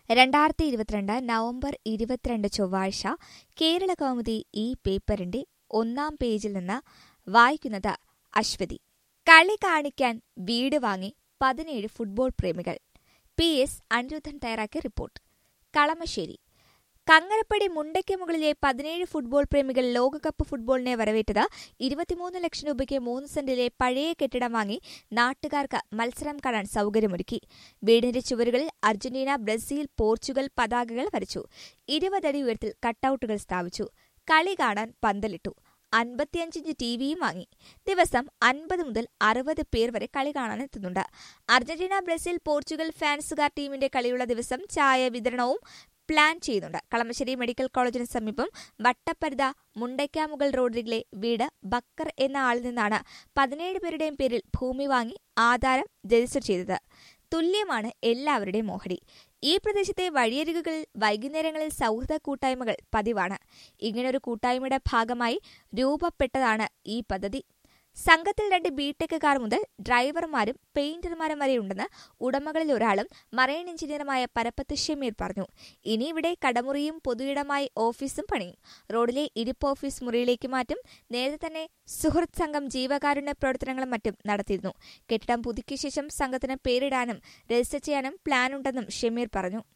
രണ്ടായിരത്തി ഇരുപത്തിരണ്ട് നവംബർ ഇരുപത്തിരണ്ട് ചൊവ്വാഴ്ച കേരള കൗമുദി ഈ പേപ്പറിന്റെ ഒന്നാം പേജിൽ നിന്ന് വായിക്കുന്നത് അശ്വതി കളി കാണിക്കാൻ വീട് വാങ്ങി പതിനേഴ് ഫുട്ബോൾ പ്രേമികൾ പി എസ് അനിരുദ്ധൻ തയ്യാറാക്കിയ റിപ്പോർട്ട് കളമശ്ശേരി കങ്ങരപ്പടി മുണ്ടയ്ക്ക് മുകളിലെ പതിനേഴ് ഫുട്ബോൾ പ്രേമികൾ ലോകകപ്പ് ഫുട്ബോളിനെ വരവേറ്റത് ഇരുപത്തിമൂന്ന് ലക്ഷം രൂപയ്ക്ക് മൂന്ന് സെന്റിലെ പഴയ കെട്ടിടം വാങ്ങി നാട്ടുകാർക്ക് മത്സരം കാണാൻ സൗകര്യമൊരുക്കി വീടിന്റെ ചുവരുകളിൽ അർജന്റീന ബ്രസീൽ പോർച്ചുഗൽ പതാകകൾ വരച്ചു ഇരുപതടി ഉയരത്തിൽ കട്ടൌട്ടുകൾ സ്ഥാപിച്ചു കളി കാണാൻ പന്തലിട്ടു അൻപത്തിയഞ്ചിഞ്ച് ടി വിയും വാങ്ങി ദിവസം അൻപത് മുതൽ അറുപത് പേർ വരെ കളി കാണാനെത്തുന്നുണ്ട് അർജന്റീന ബ്രസീൽ പോർച്ചുഗൽ ഫാൻസുകാർ ടീമിന്റെ കളിയുള്ള ദിവസം ചായ വിതരണവും പ്ലാൻ ചെയ്യുന്നുണ്ട് കളമശ്ശേരി മെഡിക്കൽ കോളേജിന് സമീപം വട്ടപ്പരുത മുണ്ടയ്ക്കാമുകൾ റോഡിലെ വീട് ബക്കർ എന്ന ആളിൽ നിന്നാണ് പതിനേഴ് പേരുടെയും പേരിൽ ഭൂമി വാങ്ങി ആധാരം രജിസ്റ്റർ ചെയ്തത് തുല്യമാണ് എല്ലാവരുടെയും ഓഹരി ഈ പ്രദേശത്തെ വഴിയരികുകളിൽ വൈകുന്നേരങ്ങളിൽ സൗഹൃദ കൂട്ടായ്മകൾ പതിവാണ് ഇങ്ങനൊരു കൂട്ടായ്മയുടെ ഭാഗമായി രൂപപ്പെട്ടതാണ് ഈ പദ്ധതി സംഘത്തിൽ രണ്ട് ബിടെക്കുകാർ മുതൽ ഡ്രൈവർമാരും പെയിന്റർമാരും വരെയുണ്ടെന്ന് ഉടമകളിൽ ഒരാളും മറൈൻ എഞ്ചിനീയറുമായ പരപ്പത്ത് ഷമീർ പറഞ്ഞു ഇനി ഇവിടെ കടമുറിയും പൊതുയിടമായി ഓഫീസും പണിയും റോഡിലെ ഇരിപ്പ് ഓഫീസ് മുറിയിലേക്ക് മാറ്റും നേരത്തെ തന്നെ സുഹൃത്ത് സംഘം ജീവകാരുണ്യ പ്രവർത്തനങ്ങളും മറ്റും നടത്തിയിരുന്നു കെട്ടിടം പുതുക്കിയ ശേഷം സംഘത്തിന് പേരിടാനും രജിസ്റ്റർ ചെയ്യാനും പ്ലാനുണ്ടെന്നും ഷമീർ പറഞ്ഞു